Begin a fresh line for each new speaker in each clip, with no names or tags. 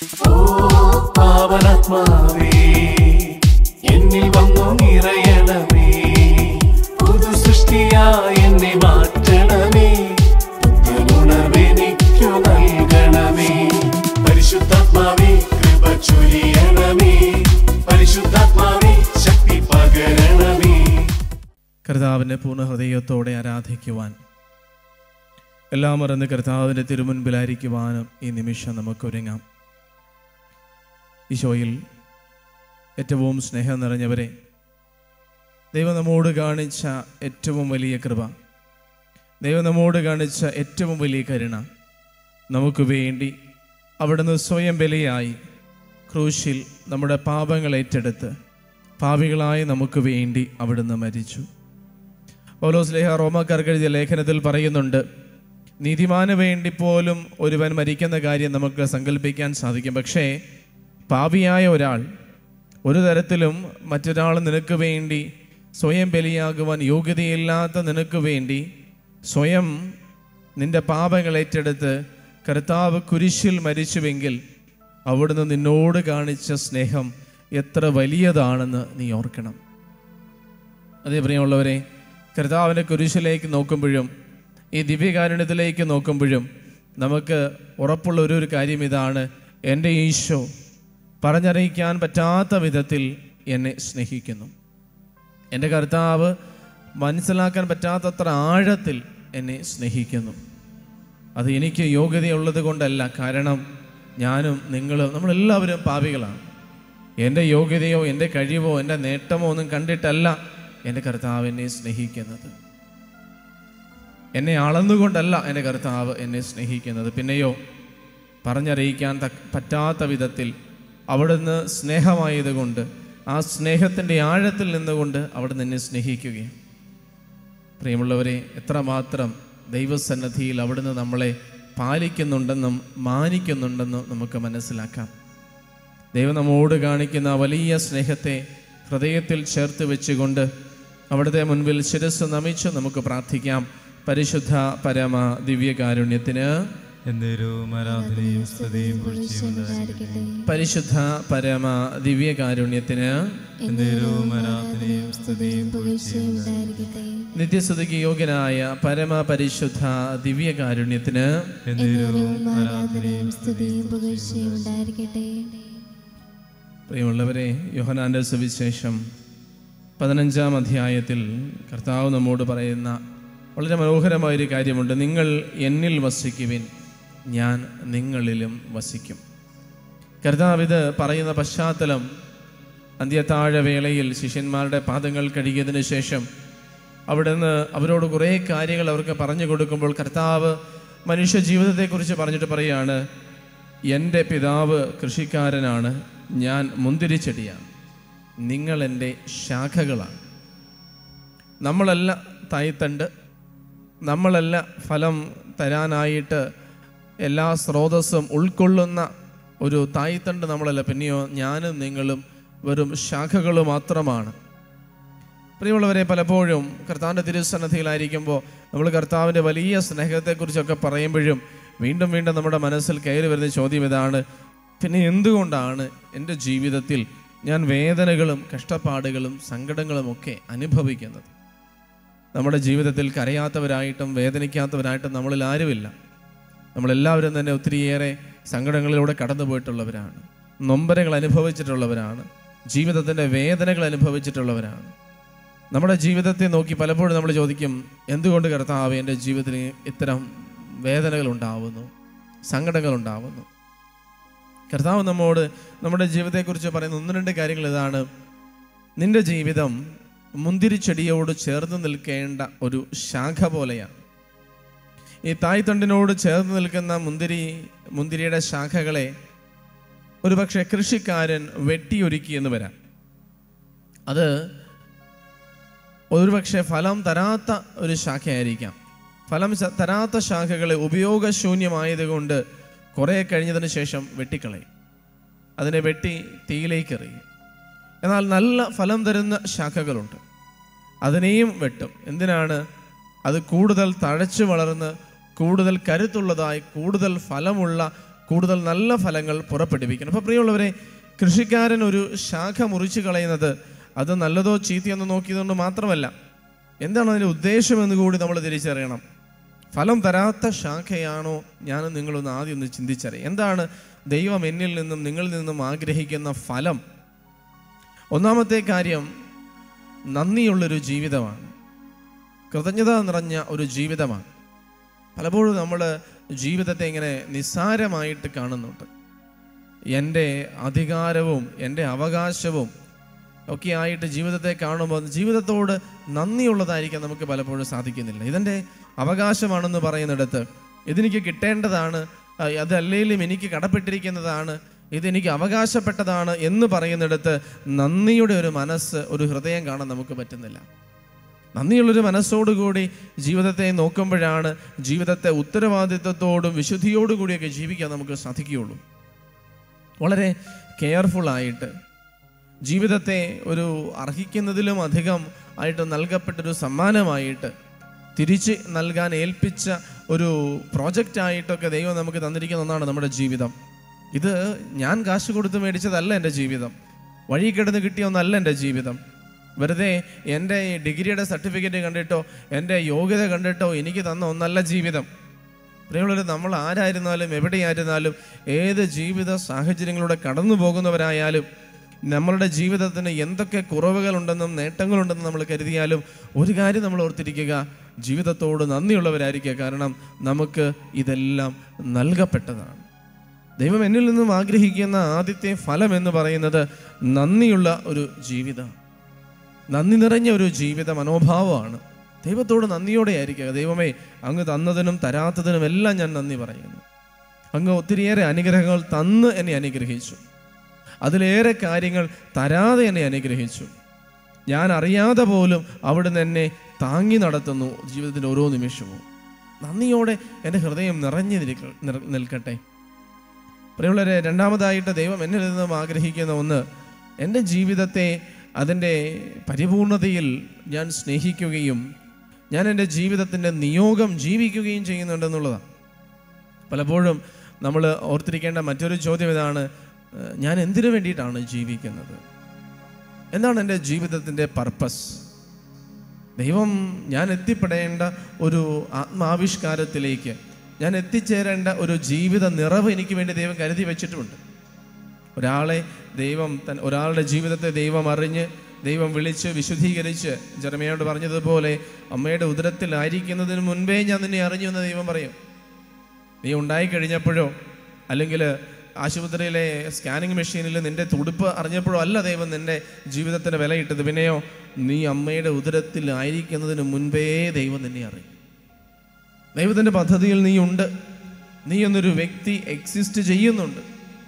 ഓ പാവനാത്മാവേ എന്നിൽ വന്നു നിറയണമേ പുതു സൃഷ്ടിയായി എന്നെ മാറ്റണമേ പുത്തനുണർവെനിക്കു നൽകണമേ പരിശുദ്ധാത്മാവേ കൃപ ചൊരിയണമേ പരിശുദ്ധാത്മാവേ ശക്തി പകരണമേ
കർത്താവിനെ പൂർണ്ണ ഹൃദയത്തോടെ ആരാധിക്കുവാൻ എല്ലാം മറന്ന് കർത്താവിൻ്റെ തിരുമുൻപിലായിരിക്കുവാനും ഈ നിമിഷം നമുക്കൊരുങ്ങാം ഈശോയിൽ ഏറ്റവും സ്നേഹം നിറഞ്ഞവരെ ദൈവം നമ്മോട് കാണിച്ച ഏറ്റവും വലിയ കൃപ ദൈവം നമ്മോട് കാണിച്ച ഏറ്റവും വലിയ കരുണ നമുക്ക് വേണ്ടി അവിടുന്ന് സ്വയം ബലിയായി ക്രൂശിൽ നമ്മുടെ പാപങ്ങൾ ഏറ്റെടുത്ത് പാപികളായി നമുക്ക് വേണ്ടി അവിടുന്ന് മരിച്ചു പൗലോസ് ലേഖ റോമാക്കാർക്ക് എഴുതിയ ലേഖനത്തിൽ പറയുന്നുണ്ട് നീതിമാന് വേണ്ടി പോലും ഒരുവൻ മരിക്കുന്ന കാര്യം നമുക്ക് സങ്കല്പിക്കാൻ സാധിക്കും പക്ഷേ പാപിയായ ഒരാൾ ഒരു തരത്തിലും മറ്റൊരാൾ നിനക്ക് വേണ്ടി സ്വയം ബലിയാകുവാൻ യോഗ്യതയില്ലാത്ത നിനക്ക് വേണ്ടി സ്വയം നിന്റെ പാപങ്ങൾ ഏറ്റെടുത്ത് കർത്താവ് കുരിശിൽ മരിച്ചുവെങ്കിൽ അവിടുന്ന് നിന്നോട് കാണിച്ച സ്നേഹം എത്ര വലിയതാണെന്ന് നീ ഓർക്കണം അതേ പ്രിയമുള്ളവരെ കർത്താവിൻ്റെ കുരിശിലേക്ക് നോക്കുമ്പോഴും ഈ ദിവ്യകാരുണ്യത്തിലേക്ക് നോക്കുമ്പോഴും നമുക്ക് ഉറപ്പുള്ള ഒരു ഒരു കാര്യം ഇതാണ് എൻ്റെ ഈശോ പറഞ്ഞറിയിക്കാൻ പറ്റാത്ത വിധത്തിൽ എന്നെ സ്നേഹിക്കുന്നു എൻ്റെ കർത്താവ് മനസ്സിലാക്കാൻ പറ്റാത്തത്ര ആഴത്തിൽ എന്നെ സ്നേഹിക്കുന്നു അത് എനിക്ക് യോഗ്യതയുള്ളത് കൊണ്ടല്ല കാരണം ഞാനും നിങ്ങളും നമ്മളെല്ലാവരും പാപികളാണ് എൻ്റെ യോഗ്യതയോ എൻ്റെ കഴിവോ എൻ്റെ നേട്ടമോ ഒന്നും കണ്ടിട്ടല്ല എൻ്റെ കർത്താവ് എന്നെ സ്നേഹിക്കുന്നത് എന്നെ അളന്നുകൊണ്ടല്ല എൻ്റെ കർത്താവ് എന്നെ സ്നേഹിക്കുന്നത് പിന്നെയോ പറഞ്ഞറിയിക്കാൻ തക്ക പറ്റാത്ത വിധത്തിൽ അവിടുന്ന് സ്നേഹമായതുകൊണ്ട് ആ സ്നേഹത്തിൻ്റെ ആഴത്തിൽ നിന്നുകൊണ്ട് അവിടുന്ന് എന്നെ സ്നേഹിക്കുകയാണ് പ്രിയമുള്ളവരെ എത്രമാത്രം ദൈവസന്നദ്ധിയിൽ അവിടുന്ന് നമ്മളെ പാലിക്കുന്നുണ്ടെന്നും മാനിക്കുന്നുണ്ടെന്നും നമുക്ക് മനസ്സിലാക്കാം ദൈവം നമ്മോട് കാണിക്കുന്ന ആ വലിയ സ്നേഹത്തെ ഹൃദയത്തിൽ ചേർത്ത് വെച്ചുകൊണ്ട് അവിടുത്തെ മുൻപിൽ ശിരസ് നമിച്ച് നമുക്ക് പ്രാർത്ഥിക്കാം പരിശുദ്ധ പരമ ദിവ്യകാരുണ്യത്തിന്
എന്നേരവും ആരാധനയും സ്തുതിയും പുകഴ്ചയും ഉണ്ടായിരിക്കട്ടെ.
പരിശുദ്ധ പരമ ദിവ്യകാരുണ്യത്തിന്
എന്നേരവും ആരാധനയും സ്തുതിയും പുകഴ്ചയും ഉണ്ടായിരിക്കട്ടെ.
നിത്യസ്തുതിക്ക് യോഗ്യനായ പരമ പരിശുദ്ധ ദിവ്യകാരുണ്യത്തിന്
എന്നേരവും ആരാധനയും സ്തുതിയും പുകഴ്ചയും ഉണ്ടായിരിക്കട്ടെ
പ്രിയമുള്ളവരെ യോഹനാന്റെ സുവിശേഷം പതിനഞ്ചാം അധ്യായത്തിൽ കർത്താവ് നമ്മോട് പറയുന്ന വളരെ മനോഹരമായൊരു കാര്യമുണ്ട് നിങ്ങൾ എന്നിൽ വസിക്കുവിൻ ഞാൻ നിങ്ങളിലും വസിക്കും കർത്താവ് ഇത് പറയുന്ന പശ്ചാത്തലം അന്ത്യത്താഴ വേളയിൽ ശിഷ്യന്മാരുടെ പാദങ്ങൾ കഴുകിയതിനു ശേഷം അവിടുന്ന് അവരോട് കുറേ കാര്യങ്ങൾ അവർക്ക് പറഞ്ഞു കൊടുക്കുമ്പോൾ കർത്താവ് മനുഷ്യ ജീവിതത്തെക്കുറിച്ച് പറഞ്ഞിട്ട് പറയുകയാണ് എൻ്റെ പിതാവ് കൃഷിക്കാരനാണ് ഞാൻ മുന്തിരിച്ചെടിയാണ് നിങ്ങൾ എൻ്റെ ശാഖകളാണ് നമ്മളല്ല തായ്തണ്ട് നമ്മളല്ല ഫലം തരാനായിട്ട് എല്ലാ സ്രോതസ്സും ഉൾക്കൊള്ളുന്ന ഒരു തായ്തണ്ട് നമ്മളല്ല പിന്നെയോ ഞാനും നിങ്ങളും വെറും ശാഖകൾ മാത്രമാണ് പ്രിയമുള്ളവരെ പലപ്പോഴും കർത്താവിൻ്റെ തിരുസന്നദ്ധിയിലായിരിക്കുമ്പോൾ നമ്മൾ കർത്താവിൻ്റെ വലിയ സ്നേഹത്തെക്കുറിച്ചൊക്കെ പറയുമ്പോഴും വീണ്ടും വീണ്ടും നമ്മുടെ മനസ്സിൽ കയറി വരുന്ന ചോദ്യം ഇതാണ് പിന്നെ എന്തുകൊണ്ടാണ് എൻ്റെ ജീവിതത്തിൽ ഞാൻ വേദനകളും കഷ്ടപ്പാടുകളും സങ്കടങ്ങളും ഒക്കെ അനുഭവിക്കുന്നത് നമ്മുടെ ജീവിതത്തിൽ കരയാത്തവരായിട്ടും വേദനിക്കാത്തവരായിട്ടും നമ്മളിൽ ആരുമില്ല നമ്മളെല്ലാവരും തന്നെ ഒത്തിരിയേറെ സങ്കടങ്ങളിലൂടെ കടന്നു പോയിട്ടുള്ളവരാണ് നൊമ്പരങ്ങൾ അനുഭവിച്ചിട്ടുള്ളവരാണ് ജീവിതത്തിൻ്റെ വേദനകൾ അനുഭവിച്ചിട്ടുള്ളവരാണ് നമ്മുടെ ജീവിതത്തെ നോക്കി പലപ്പോഴും നമ്മൾ ചോദിക്കും എന്തുകൊണ്ട് കർത്താവ് എൻ്റെ ജീവിതത്തിൽ ഇത്തരം വേദനകൾ ഉണ്ടാവുന്നു സങ്കടങ്ങൾ ഉണ്ടാവുന്നു കർത്താവ് നമ്മോട് നമ്മുടെ ജീവിതത്തെക്കുറിച്ച് പറയുന്ന ഒന്ന് രണ്ട് കാര്യങ്ങൾ ഇതാണ് നിന്റെ ജീവിതം മുന്തിരിച്ചെടിയോട് ചേർന്ന് നിൽക്കേണ്ട ഒരു ശാഖ പോലെയാണ് ഈ തായ്തണ്ടിനോട് ചേർന്ന് നിൽക്കുന്ന മുന്തിരി മുന്തിരിയുടെ ശാഖകളെ ഒരുപക്ഷെ കൃഷിക്കാരൻ വെട്ടിയൊരുക്കി എന്ന് വരാം അത് ഒരുപക്ഷെ ഫലം തരാത്ത ഒരു ശാഖയായിരിക്കാം ഫലം ശ- തരാത്ത ശാഖകളെ ഉപയോഗശൂന്യമായതുകൊണ്ട് കുറേ കഴിഞ്ഞതിന് ശേഷം വെട്ടിക്കളയും അതിനെ വെട്ടി തീയിലേക്ക് എറിയും എന്നാൽ നല്ല ഫലം തരുന്ന ശാഖകളുണ്ട് അതിനെയും വെട്ടും എന്തിനാണ് അത് കൂടുതൽ തഴച്ചു വളർന്ന് കൂടുതൽ കരുത്തുള്ളതായി കൂടുതൽ ഫലമുള്ള കൂടുതൽ നല്ല ഫലങ്ങൾ പുറപ്പെടുവിക്കണം അപ്പോൾ പ്രിയമുള്ളവരെ കൃഷിക്കാരൻ ഒരു ശാഖ മുറിച്ച് കളയുന്നത് അത് നല്ലതോ ചീത്തയെന്ന് നോക്കിയതുകൊണ്ട് മാത്രമല്ല എന്താണ് അതിൻ്റെ ഉദ്ദേശമെന്ന് കൂടി നമ്മൾ തിരിച്ചറിയണം ഫലം തരാത്ത ശാഖയാണോ ഞാനും നിങ്ങളൊന്ന് ആദ്യം ഒന്ന് ചിന്തിച്ചറിയാം എന്താണ് ദൈവം എന്നിൽ നിന്നും നിങ്ങളിൽ നിന്നും ആഗ്രഹിക്കുന്ന ഫലം ഒന്നാമത്തെ കാര്യം നന്ദിയുള്ളൊരു ജീവിതമാണ് കൃതജ്ഞത നിറഞ്ഞ ഒരു ജീവിതമാണ് പലപ്പോഴും നമ്മൾ ജീവിതത്തെ ഇങ്ങനെ നിസ്സാരമായിട്ട് കാണുന്നുണ്ട് എൻ്റെ അധികാരവും എൻ്റെ അവകാശവും ഒക്കെ ആയിട്ട് ജീവിതത്തെ കാണുമ്പോൾ ജീവിതത്തോട് നന്ദിയുള്ളതായിരിക്കാൻ നമുക്ക് പലപ്പോഴും സാധിക്കുന്നില്ല ഇതെൻ്റെ അവകാശമാണെന്ന് പറയുന്നിടത്ത് ഇതെനിക്ക് കിട്ടേണ്ടതാണ് ആ, അതല്ലേലും എനിക്ക് കടപ്പെട്ടിരിക്കുന്നതാണ് ഇതെനിക്ക് അവകാശപ്പെട്ടതാണ് എന്ന് പറയുന്നിടത്ത് നന്ദിയുടെ ഒരു മനസ്സ് ഒരു ഹൃദയം കാണാൻ നമുക്ക് പറ്റുന്നില്ല നന്ദിയുള്ളൊരു മനസ്സോടുകൂടി ജീവിതത്തെ നോക്കുമ്പോഴാണ് ജീവിതത്തെ ഉത്തരവാദിത്വത്തോടും വിശുദ്ധിയോടും കൂടിയൊക്കെ ജീവിക്കാൻ നമുക്ക് സാധിക്കുകയുള്ളൂ വളരെ കെയർഫുള്ളായിട്ട് ജീവിതത്തെ ഒരു അർഹിക്കുന്നതിലും അധികം ആയിട്ട് നൽകപ്പെട്ടൊരു സമ്മാനമായിട്ട് തിരിച്ച് നൽകാൻ ഏൽപ്പിച്ച ഒരു പ്രോജക്റ്റായിട്ടൊക്കെ ദൈവം നമുക്ക് തന്നിരിക്കുന്ന ഒന്നാണ് നമ്മുടെ ജീവിതം ഇത് ഞാൻ കാശ് കൊടുത്ത് മേടിച്ചതല്ല എൻ്റെ ജീവിതം വഴി കിടന്ന് കിട്ടിയ ഒന്നല്ല എൻ്റെ ജീവിതം വെറുതെ എൻ്റെ ഡിഗ്രിയുടെ സർട്ടിഫിക്കറ്റ് കണ്ടിട്ടോ എൻ്റെ യോഗ്യത കണ്ടിട്ടോ എനിക്ക് തന്ന ഒന്നല്ല ജീവിതം പ്രിയമുള്ളവർ നമ്മൾ ആരായിരുന്നാലും എവിടെയായിരുന്നാലും ഏത് ജീവിത സാഹചര്യങ്ങളിലൂടെ കടന്നു പോകുന്നവരായാലും നമ്മളുടെ ജീവിതത്തിന് എന്തൊക്കെ കുറവുകളുണ്ടെന്നും നേട്ടങ്ങളുണ്ടെന്നും നമ്മൾ കരുതിയാലും ഒരു കാര്യം നമ്മൾ ഓർത്തിരിക്കുക ജീവിതത്തോട് നന്ദിയുള്ളവരായിരിക്കുക കാരണം നമുക്ക് ഇതെല്ലാം നൽകപ്പെട്ടതാണ് ദൈവം എന്നിൽ നിന്നും ആഗ്രഹിക്കുന്ന ആദ്യത്തെ ഫലം എന്ന് പറയുന്നത് നന്ദിയുള്ള ഒരു ജീവിതം നന്ദി നിറഞ്ഞ ഒരു ജീവിത മനോഭാവമാണ് ദൈവത്തോട് നന്ദിയോടെ ആയിരിക്കുക ദൈവമേ അങ്ങ് തന്നതിനും തരാത്തതിനും എല്ലാം ഞാൻ നന്ദി പറയുന്നു അങ്ങ് ഒത്തിരിയേറെ അനുഗ്രഹങ്ങൾ തന്ന് എന്നെ അനുഗ്രഹിച്ചു അതിലേറെ കാര്യങ്ങൾ തരാതെ എന്നെ അനുഗ്രഹിച്ചു ഞാൻ അറിയാതെ പോലും അവിടുന്ന് എന്നെ താങ്ങി നടത്തുന്നു ജീവിതത്തിൻ്റെ ഓരോ നിമിഷവും നന്ദിയോടെ എൻ്റെ ഹൃദയം നിറഞ്ഞു നിൽക്ക- നിർ- നിൽക്കട്ടെ പ്രിയമുള്ളവരെ രണ്ടാമതായിട്ട് ദൈവം എന്നിൽ നിന്നും ആഗ്രഹിക്കുന്ന ഒന്ന് എൻ്റെ ജീവിതത്തെ അതിൻ്റെ പരിപൂർണതയിൽ ഞാൻ സ്നേഹിക്കുകയും ഞാൻ എൻ്റെ ജീവിതത്തിൻ്റെ നിയോഗം ജീവിക്കുകയും ചെയ്യുന്നുണ്ടെന്നുള്ളതാണ് പലപ്പോഴും നമ്മൾ ഓർത്തിരിക്കേണ്ട മറ്റൊരു ചോദ്യം ഇതാണ് ഏഹ്, ഞാൻ എന്തിനു വേണ്ടിയിട്ടാണ് ജീവിക്കുന്നത് എന്താണ് എൻ്റെ ജീവിതത്തിൻ്റെ പർപ്പസ് ദൈവം ഞാൻ എത്തിപ്പെടേണ്ട ഒരു ആത്മാവിഷ്കാരത്തിലേക്ക് ഞാൻ എത്തിച്ചേരേണ്ട ഒരു ജീവിത നിറവ് എനിക്ക് വേണ്ടി ദൈവം കരുതി വെച്ചിട്ടുമുണ്ട് ഒരാളെ ദൈവം തൻ ഒരാളുടെ ജീവിതത്തെ ദൈവം അറിഞ്ഞ് ദൈവം വിളിച്ച് വിശുദ്ധീകരിച്ച് ജെറമയോട് പറഞ്ഞതുപോലെ അമ്മയുടെ ഉദരത്തിലായിരിക്കുന്നതിന് മുൻപേ ഞാൻ നിന്നെ അറിഞ്ഞു എന്ന് ദൈവം പറയും നീ ഉണ്ടായി കഴിഞ്ഞപ്പോഴോ അല്ലെങ്കിൽ ആശുപത്രിയിലെ സ്കാനിങ് മെഷീനിൽ നിന്റെ തുടുപ്പ് അറിഞ്ഞപ്പോഴോ അല്ല ദൈവം നിന്റെ ജീവിതത്തിന് വിലയിട്ടത് പിന്നെയോ നീ അമ്മയുടെ ഉദരത്തിലായിരിക്കുന്നതിന് മുൻപേ ദൈവം നിന്നെ അറിയും ദൈവത്തിൻ്റെ പദ്ധതിയിൽ നീ ഉണ്ട് നീ എന്നൊരു വ്യക്തി എക്സിസ്റ്റ് ചെയ്യുന്നുണ്ട്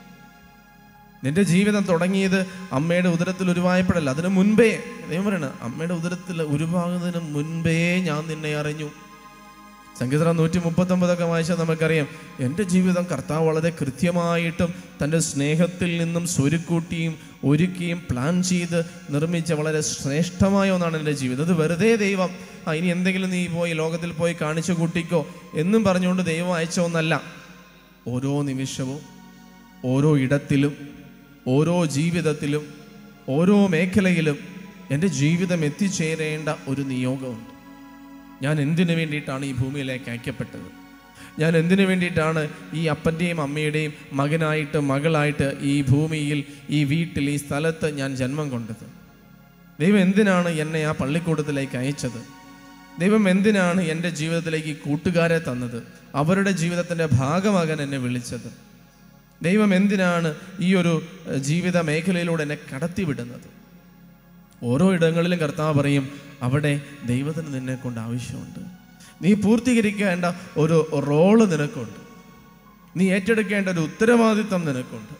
നിന്റെ ജീവിതം തുടങ്ങിയത് അമ്മയുടെ ഉദരത്തിൽ ഉരുവായപ്പോഴല്ല അതിനു മുൻപേ ദൈവം പറയണ അമ്മയുടെ ഉദരത്തിൽ ഉരുവാകുന്നതിന് മുൻപേ ഞാൻ നിന്നെ അറിഞ്ഞു സംഗീതം നൂറ്റി മുപ്പത്തൊമ്പതൊക്കെ വായിച്ചാൽ നമുക്കറിയാം എൻ്റെ ജീവിതം കർത്താവ് വളരെ കൃത്യമായിട്ടും തൻ്റെ സ്നേഹത്തിൽ നിന്നും സ്വരുക്കൂട്ടിയും ഒരുക്കിയും പ്ലാൻ ചെയ്ത് നിർമ്മിച്ച വളരെ ശ്രേഷ്ഠമായ ഒന്നാണ് എൻ്റെ ജീവിതം അത് വെറുതെ ദൈവം ആ ഇനി എന്തെങ്കിലും നീ പോയി ലോകത്തിൽ പോയി കാണിച്ചു കൂട്ടിക്കോ എന്നും പറഞ്ഞുകൊണ്ട് ദൈവം അയച്ച ഒന്നല്ല ഓരോ നിമിഷവും ഓരോ ഇടത്തിലും ഓരോ ജീവിതത്തിലും ഓരോ മേഖലയിലും എൻ്റെ ജീവിതം എത്തിച്ചേരേണ്ട ഒരു നിയോഗമുണ്ട് ഞാൻ എന്തിനു വേണ്ടിയിട്ടാണ് ഈ ഭൂമിയിലേക്ക് അയക്കപ്പെട്ടത് ഞാൻ എന്തിനു വേണ്ടിയിട്ടാണ് ഈ അപ്പൻ്റെയും അമ്മയുടെയും മകനായിട്ട് മകളായിട്ട് ഈ ഭൂമിയിൽ ഈ വീട്ടിൽ ഈ സ്ഥലത്ത് ഞാൻ ജന്മം കൊണ്ടത് ദൈവം എന്തിനാണ് എന്നെ ആ പള്ളിക്കൂടത്തിലേക്ക് അയച്ചത് ദൈവം എന്തിനാണ് എൻ്റെ ജീവിതത്തിലേക്ക് ഈ കൂട്ടുകാരെ തന്നത് അവരുടെ ജീവിതത്തിൻ്റെ ഭാഗമാകാൻ എന്നെ വിളിച്ചത് ദൈവം എന്തിനാണ് ഈ ഒരു ഏഹ്, ജീവിത മേഖലയിലൂടെ എന്നെ കടത്തിവിടുന്നത് ഓരോ ഇടങ്ങളിലും കർത്താവ് പറയും അവിടെ ദൈവത്തിന് നിന്നെ കൊണ്ട് ആവശ്യമുണ്ട് നീ പൂർത്തീകരിക്കേണ്ട ഒരു റോള് നിനക്കുണ്ട് നീ ഏറ്റെടുക്കേണ്ട ഒരു ഉത്തരവാദിത്തം നിനക്കുണ്ട്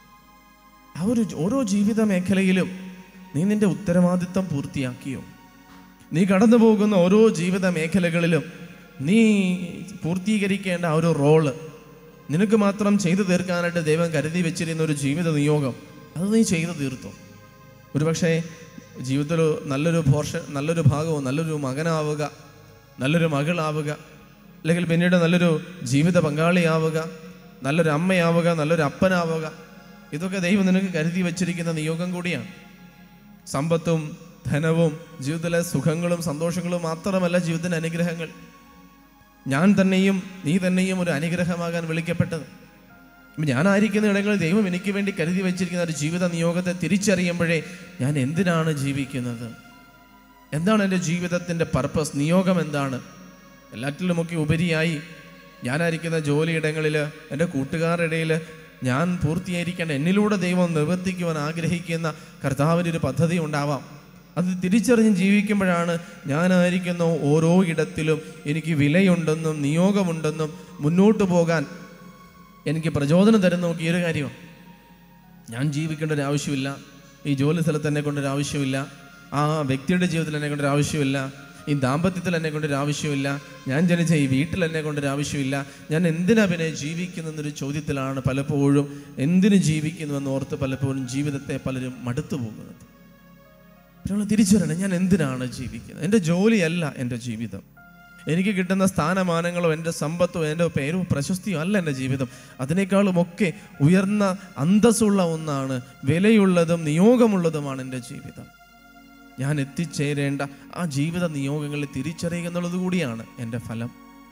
ആ ഒരു ഓരോ ജീവിത മേഖലയിലും നീ നിന്റെ ഉത്തരവാദിത്തം പൂർത്തിയാക്കിയോ നീ കടന്നു പോകുന്ന ഓരോ ജീവിത മേഖലകളിലും നീ പൂർത്തീകരിക്കേണ്ട ആ ഒരു റോള് നിനക്ക് മാത്രം ചെയ്തു തീർക്കാനായിട്ട് ദൈവം കരുതി വെച്ചിരുന്ന ഒരു ജീവിത നിയോഗം അത് നീ ചെയ്തു തീർത്തോ ഒരുപക്ഷെ ജീവിതത്തിൽ നല്ലൊരു പോർഷൻ നല്ലൊരു ഭാഗവും നല്ലൊരു മകനാവുക നല്ലൊരു മകളാവുക അല്ലെങ്കിൽ പിന്നീട് നല്ലൊരു ജീവിത പങ്കാളിയാവുക നല്ലൊരു അമ്മയാവുക നല്ലൊരു അപ്പനാവുക ഇതൊക്കെ ദൈവം നിനക്ക് കരുതി വച്ചിരിക്കുന്ന നിയോഗം കൂടിയാണ് സമ്പത്തും ധനവും ജീവിതത്തിലെ സുഖങ്ങളും സന്തോഷങ്ങളും മാത്രമല്ല ജീവിതത്തിൻ്റെ അനുഗ്രഹങ്ങൾ ഞാൻ തന്നെയും നീ തന്നെയും ഒരു അനുഗ്രഹമാകാൻ വിളിക്കപ്പെട്ടത് ഇപ്പം ഞാനായിരിക്കുന്ന ഇടങ്ങളിൽ ദൈവം എനിക്ക് വേണ്ടി കരുതി വച്ചിരിക്കുന്ന ഒരു ജീവിത നിയോഗത്തെ തിരിച്ചറിയുമ്പോഴേ ഞാൻ എന്തിനാണ് ജീവിക്കുന്നത് എന്താണ് എൻ്റെ ജീവിതത്തിൻ്റെ പർപ്പസ് നിയോഗം എന്താണ് എല്ലാറ്റിലുമൊക്കെ ഉപരിയായി ഞാനായിരിക്കുന്ന ജോലിയിടങ്ങളിൽ എൻ്റെ കൂട്ടുകാരുടെ ഇടയിൽ ഞാൻ പൂർത്തീകരിക്കേണ്ട എന്നിലൂടെ ദൈവം നിവർത്തിക്കുവാൻ ആഗ്രഹിക്കുന്ന കർത്താവിൻ്റെ ഒരു പദ്ധതി ഉണ്ടാവാം അത് തിരിച്ചറിഞ്ഞ് ജീവിക്കുമ്പോഴാണ് ഞാനായിരിക്കുന്ന ഓരോ ഇടത്തിലും എനിക്ക് വിലയുണ്ടെന്നും നിയോഗമുണ്ടെന്നും മുന്നോട്ട് പോകാൻ എനിക്ക് പ്രചോദനം തരുന്ന നോക്കിയ ഒരു കാര്യമാണ് ഞാൻ ജീവിക്കേണ്ട ഒരു ആവശ്യമില്ല ഈ ജോലി സ്ഥലത്ത് എന്നെ കൊണ്ടൊരു ആവശ്യമില്ല ആ വ്യക്തിയുടെ ജീവിതത്തിൽ എന്നെ കൊണ്ടൊരു ആവശ്യമില്ല ഈ ദാമ്പത്യത്തിൽ എന്നെ കൊണ്ടൊരു ആവശ്യമില്ല ഞാൻ ജനിച്ച ഈ വീട്ടിൽ എന്നെ കൊണ്ടൊരു ആവശ്യമില്ല ഞാൻ എന്തിനാ പിന്നെ ജീവിക്കുന്നതെന്നൊരു ചോദ്യത്തിലാണ് പലപ്പോഴും എന്തിനു ജീവിക്കുന്നുവെന്ന് ഓർത്ത് പലപ്പോഴും ജീവിതത്തെ പലരും മടുത്തു പോകുന്നത് നമ്മൾ തിരിച്ചറിയണം ഞാൻ എന്തിനാണ് ജീവിക്കുന്നത് എൻ്റെ ജോലിയല്ല എൻ്റെ ജീവിതം എനിക്ക് കിട്ടുന്ന സ്ഥാനമാനങ്ങളോ എൻ്റെ സമ്പത്തോ എൻ്റെ പേരോ പ്രശസ്തിയോ അല്ല എൻ്റെ ജീവിതം അതിനേക്കാളും ഒക്കെ ഉയർന്ന അന്തസ്സുള്ള ഒന്നാണ് വിലയുള്ളതും നിയോഗമുള്ളതുമാണ് എൻ്റെ ജീവിതം ഞാൻ എത്തിച്ചേരേണ്ട ആ ജീവിത നിയോഗങ്ങളെ തിരിച്ചറിയുക എന്നുള്ളത് കൂടിയാണ് എൻ്റെ ഫലം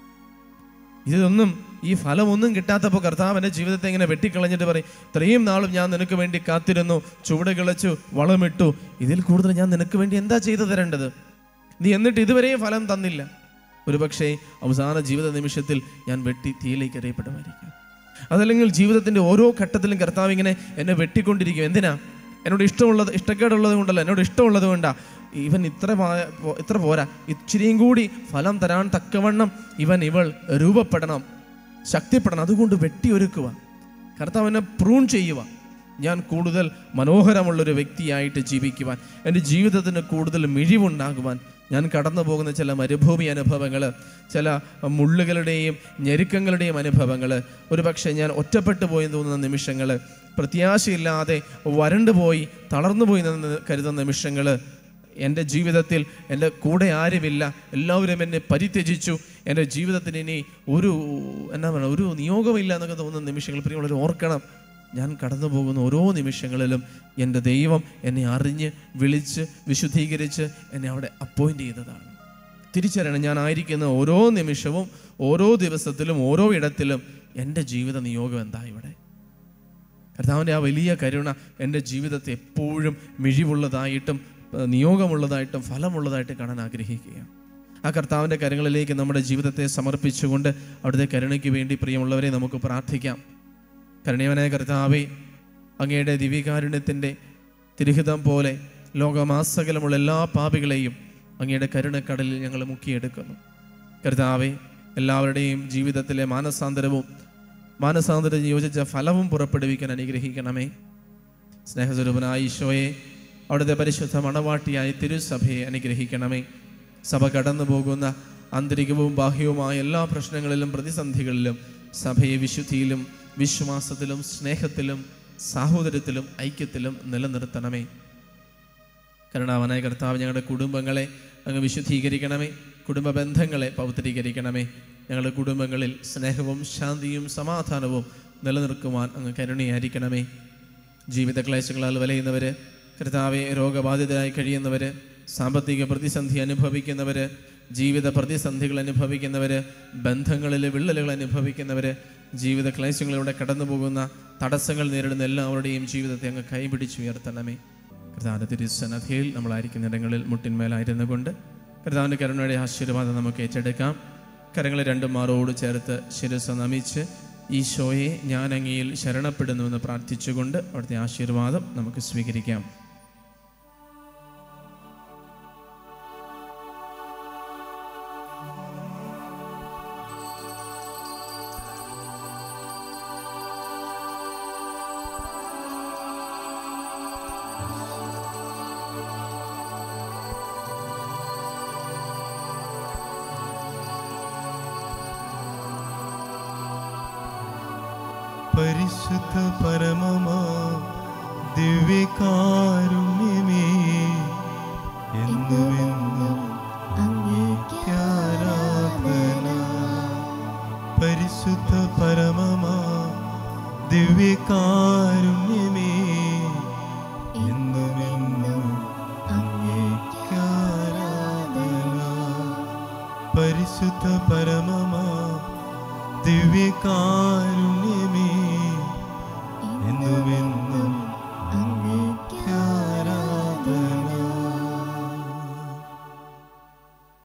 ഇതൊന്നും ഈ ഫലമൊന്നും കിട്ടാത്തപ്പോൾ കർത്താവ് എൻ്റെ ജീവിതത്തെ ഇങ്ങനെ വെട്ടിക്കളഞ്ഞിട്ട് പറയും ഇത്രയും നാളും ഞാൻ നിനക്ക് വേണ്ടി കാത്തിരുന്നു ചുവട് കിളച്ചു വളമിട്ടു ഇതിൽ കൂടുതൽ ഞാൻ നിനക്ക് വേണ്ടി എന്താ ചെയ്തു തരേണ്ടത് നീ എന്നിട്ട് ഇതുവരെയും ഫലം തന്നില്ല ഒരുപക്ഷേ അവസാന ജീവിത നിമിഷത്തിൽ ഞാൻ വെട്ടി തീയിലേക്ക് എറിയപ്പെടുമായിരിക്കും അതല്ലെങ്കിൽ ജീവിതത്തിൻ്റെ ഓരോ ഘട്ടത്തിലും കർത്താവ് ഇങ്ങനെ എന്നെ വെട്ടിക്കൊണ്ടിരിക്കും എന്തിനാ എന്നോട് ഇഷ്ടമുള്ളത് ഇഷ്ടക്കേടുള്ളത് കൊണ്ടല്ല എന്നോട് ഇഷ്ടമുള്ളത് കൊണ്ടാ ഇവൻ ഇത്ര പാ- പോ- ഇത്ര പോരാ ഇച്ചിരിയും കൂടി ഫലം തരാൻ തക്കവണ്ണം ഇവൻ ഇവൾ രൂപപ്പെടണം ശക്തിപ്പെടണം അതുകൊണ്ട് വെട്ടിയൊരുക്കുക കർത്താവ് എന്നെ പ്രൂൺ ചെയ്യുക ഞാൻ കൂടുതൽ മനോഹരമുള്ളൊരു വ്യക്തിയായിട്ട് ജീവിക്കുവാൻ എൻ്റെ ജീവിതത്തിന് കൂടുതൽ മിഴിവുണ്ടാകുവാൻ ഞാൻ കടന്നു പോകുന്ന ചില മരുഭൂമി അനുഭവങ്ങൾ ചില മുള്ളുകളുടെയും ഞെരുക്കങ്ങളുടെയും അനുഭവങ്ങൾ ഒരു പക്ഷേ ഞാൻ ഒറ്റപ്പെട്ടു പോയി തോന്നുന്ന നിമിഷങ്ങൾ പ്രത്യാശയില്ലാതെ വരണ്ടു പോയി തളർന്നു പോയി എന്ന് കരുതുന്ന നിമിഷങ്ങൾ എൻ്റെ ജീവിതത്തിൽ എൻ്റെ കൂടെ ആരുമില്ല എല്ലാവരും എന്നെ പരിത്യജിച്ചു എൻ്റെ ജീവിതത്തിന് ഇനി ഒരു എന്നാ പറയുക ഒരു നിയോഗമില്ല എന്നൊക്കെ തോന്നുന്ന നിമിഷങ്ങൾ പ്രിയമുള്ളവർ ഓർക്കണം ഞാൻ കടന്നു പോകുന്ന ഓരോ നിമിഷങ്ങളിലും എൻ്റെ ദൈവം എന്നെ അറിഞ്ഞ് വിളിച്ച് വിശുദ്ധീകരിച്ച് എന്നെ അവിടെ അപ്പോയിൻ്റ് ചെയ്തതാണ് തിരിച്ചറിയണം ഞാൻ ആയിരിക്കുന്ന ഓരോ നിമിഷവും ഓരോ ദിവസത്തിലും ഓരോ ഇടത്തിലും എൻ്റെ ജീവിത നിയോഗം എന്താ ഇവിടെ കർത്താവിൻ്റെ ആ വലിയ കരുണ എൻ്റെ ജീവിതത്തെ എപ്പോഴും മിഴിവുള്ളതായിട്ടും ഏഹ്, നിയോഗമുള്ളതായിട്ടും ഫലമുള്ളതായിട്ട് കാണാൻ ആഗ്രഹിക്കുകയാണ് ആ കർത്താവിൻ്റെ കരങ്ങളിലേക്ക് നമ്മുടെ ജീവിതത്തെ സമർപ്പിച്ചുകൊണ്ട് അവിടുത്തെ കരുണയ്ക്ക് വേണ്ടി പ്രിയമുള്ളവരെ നമുക്ക് പ്രാർത്ഥിക്കാം കരുണയവനായ കർത്താവെ അങ്ങയുടെ ദിവ്യകാരുണ്യത്തിൻ്റെ തിരുഹിതം പോലെ ലോകമാസകലമുള്ള എല്ലാ പാപികളെയും അങ്ങയുടെ കരുണക്കടലിൽ ഞങ്ങൾ മുക്കിയെടുക്കുന്നു കർത്താവെ എല്ലാവരുടെയും ജീവിതത്തിലെ മാനസാന്തരവും മാനസാന്തരം യോജിച്ച ഫലവും പുറപ്പെടുവിക്കാൻ അനുഗ്രഹിക്കണമേ സ്നേഹസ്വരൂപനായ ഈശോയെ അവിടുത്തെ പരിശുദ്ധ മണവാട്ടിയായ തിരുസഭയെ അനുഗ്രഹിക്കണമേ സഭ കടന്നു പോകുന്ന ആന്തരികവും ബാഹ്യവുമായ എല്ലാ പ്രശ്നങ്ങളിലും പ്രതിസന്ധികളിലും സഭയെ വിശുദ്ധിയിലും വിശ്വാസത്തിലും സ്നേഹത്തിലും സാഹോദര്യത്തിലും ഐക്യത്തിലും നിലനിർത്തണമേ കരുണാവനായ കർത്താവ് ഞങ്ങളുടെ കുടുംബങ്ങളെ അങ്ങ് വിശുദ്ധീകരിക്കണമേ കുടുംബ ബന്ധങ്ങളെ പൗത്രീകരിക്കണമേ ഞങ്ങളുടെ കുടുംബങ്ങളിൽ സ്നേഹവും ശാന്തിയും സമാധാനവും നിലനിർത്തുവാൻ അങ്ങ് കരുണയായിരിക്കണമേ ജീവിത ക്ലേശങ്ങളാൽ വലയുന്നവർ കർത്താവെ രോഗബാധിതരായി കഴിയുന്നവർ സാമ്പത്തിക പ്രതിസന്ധി അനുഭവിക്കുന്നവർ ജീവിത പ്രതിസന്ധികൾ അനുഭവിക്കുന്നവർ ബന്ധങ്ങളിൽ വിള്ളലുകൾ അനുഭവിക്കുന്നവർ ജീവിത ക്ലേശങ്ങളിലൂടെ കടന്നു പോകുന്ന തടസ്സങ്ങൾ നേരിടുന്ന എല്ലാവരുടെയും ജീവിതത്തെ അങ്ങ് കൈപിടിച്ചുയർത്തണമേ കർത്താവിൻ്റെ തിരുസന്നധിയിൽ നമ്മളായിരിക്കുന്ന ഇടങ്ങളിൽ മുട്ടിന്മേലായിരുന്നു കൊണ്ട് കർത്താവിൻ്റെ കരുണയുടെ ആശീർവാദം നമുക്ക് ഏറ്റെടുക്കാം കരങ്ങളെ രണ്ടും മാറോട് ചേർത്ത് ശിരസ് നമിച്ച് ഈശോയെ ഞാൻ അങ്ങയിൽ ശരണപ്പെടുന്നുവെന്ന് പ്രാർത്ഥിച്ചുകൊണ്ട് അവിടുത്തെ ആശീർവാദം നമുക്ക് സ്വീകരിക്കാം
പരിശുദ്ധ പരമമാ ദിവ്യകാരുണ്യമേ എന്നുമെന്നും അങ്ങേക്കാരാധന പരിശുദ്ധ പരമമാ പരിശുദ്ധ പരമമാ ദിവ്യകാരുണ്യമേ